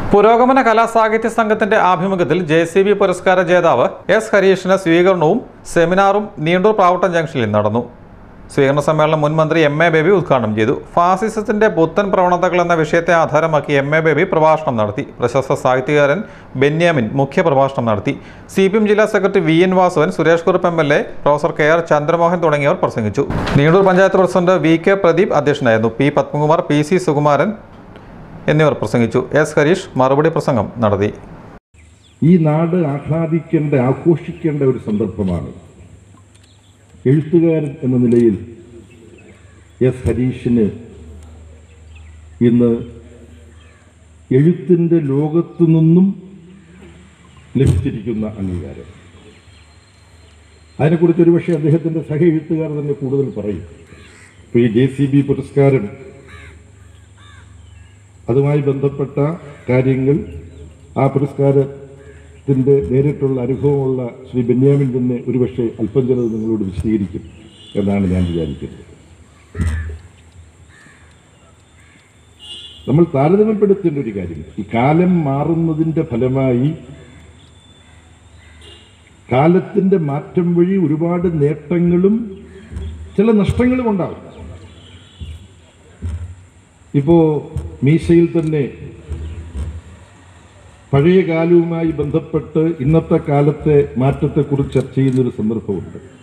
പുരോഗമന കലാസാഹിത്യ സംഘത്തിന്റെ ആഭിമുഖ്യത്തിൽ ജെ സി ബി പുരസ്കാര ജേതാവ് എസ് ഹരീഷിന് സ്വീകരണവും സെമിനാറും നീണ്ടൂർ പാവട്ടം ജംഗ്ഷനിൽ നടന്നു സ്വീകരണ സമ്മേളനം മുൻ മന്ത്രി എം എ ബേബി ഉദ്ഘാടനം ചെയ്തു ഫാസിസത്തിന്റെ പുത്തൻ പ്രവണതകൾ എന്ന വിഷയത്തെ ആധാരമാക്കി എം എ ബേബി പ്രഭാഷണം നടത്തി പ്രശസ്ത സാഹിത്യകാരൻ ബെന്യാമിൻ മുഖ്യ പ്രഭാഷണം നടത്തി സി പി എം ജില്ലാ secretary V N Vasavan Suresh Kurup M L A professor K R Chandramohan തുടങ്ങിയവർ പ്രസംഗിച്ചു Neendoor panchayat president V K Pradeep അധ്യക്ഷനായിരുന്നു P Padmakumar P C Sukumaran എന്നിവർ പ്രസംഗിച്ചു എസ് ഹരീഷ് മറുപടി പ്രസംഗം നടത്തി ഈ നാട് ആഹ്ലാദിക്കേണ്ട ആഘോഷിക്കേണ്ട ഒരു സന്ദർഭമാണ് എഴുത്തുകാരൻ എന്ന നിലയിൽ എസ് ഹരീഷിന് ഇന്ന് എഴുത്തിൻ്റെ ലോകത്തു നിന്നും ലഭിച്ചിരിക്കുന്ന അംഗീകാരം അതിനെക്കുറിച്ച് ഒരുപക്ഷെ അദ്ദേഹത്തിൻ്റെ സഹ എഴുത്തുകാർ തന്നെ കൂടുതൽ പറയും ഇപ്പോൾ ഈ ജെ സി ബി പുരസ്കാരം അതുമായി ബന്ധപ്പെട്ട കാര്യങ്ങൾ ആ പുരസ്കാരത്തിൻ്റെ നേരിട്ടുള്ള അനുഭവമുള്ള ശ്രീ ബെന്യാമിൻ തന്നെ ഒരുപക്ഷെ അല്പം ചിലത് നിങ്ങളോട് വിശദീകരിക്കും എന്നാണ് ഞാൻ വിചാരിക്കുന്നത് നമ്മൾ താരതമ്യപ്പെടുത്തേണ്ട ഒരു കാര്യം ഈ കാലം മാറുന്നതിൻ്റെ ഫലമായി കാലത്തിൻ്റെ മാറ്റം വഴി ഒരുപാട് നേട്ടങ്ങളും ചില നഷ്ടങ്ങളും ഉണ്ടാകും ഇപ്പോൾ മീശയിൽ തന്നെ പഴയ കാലവുമായി ബന്ധപ്പെട്ട് ഇന്നത്തെ കാലത്തെ മാറ്റത്തെക്കുറിച്ച് ചർച്ച ചെയ്യുന്നൊരു സന്ദർഭമുണ്ട്